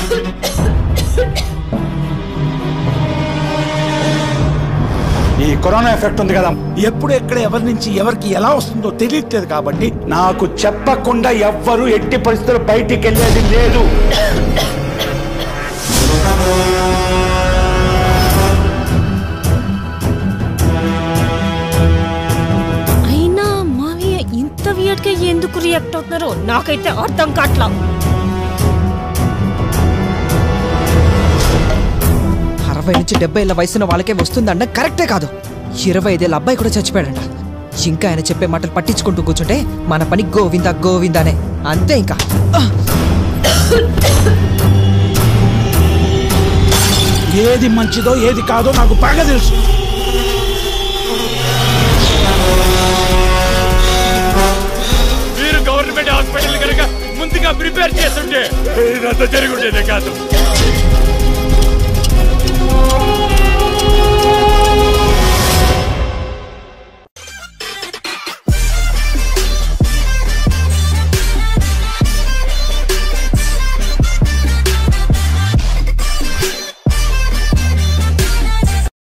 ఈ corona effect ఉంది కదా ఎప్పుడు ఎక్కడ ఎవరి నుంచి ఎవరికి ఎలా వస్తుందో తెలియట్లేదు కాబట్టి నాకు చెప్పకుండా ఎవ్వరు ఎట్టి పరిస్థితుల్లో బయటికి వెళ్ళేది లేదు అయినా మావయ్య ఇంత వియర్డ్ గా ఎందుకు రియాక్ట్ అవుతున్నారో నాకైతే అర్థం కావట్లా అరవై నుంచి డెబ్బై ఏళ్ళ వయసున్న వాళ్ళకే వస్తుందంట కరెక్టే కాదు ఇరవై ఐదేళ్ళ అబ్బాయి కూడా చచ్చిపోయాడంట ఇంకా ఆయన చెప్పే మాటలు పట్టించుకుంటూ కూర్చుంటే మన పని గోవిందా గోవిందానే అంతే ఇంకా ఏది మంచిదో ఏది కాదో నాకు బాగా తెలుసు మీరు గవర్నమెంట్ హాస్పిటల్ కనుక ముందుగా ప్రిపేర్ చేస్తుంటే ఇదంతా జరుగుండేదే కాదు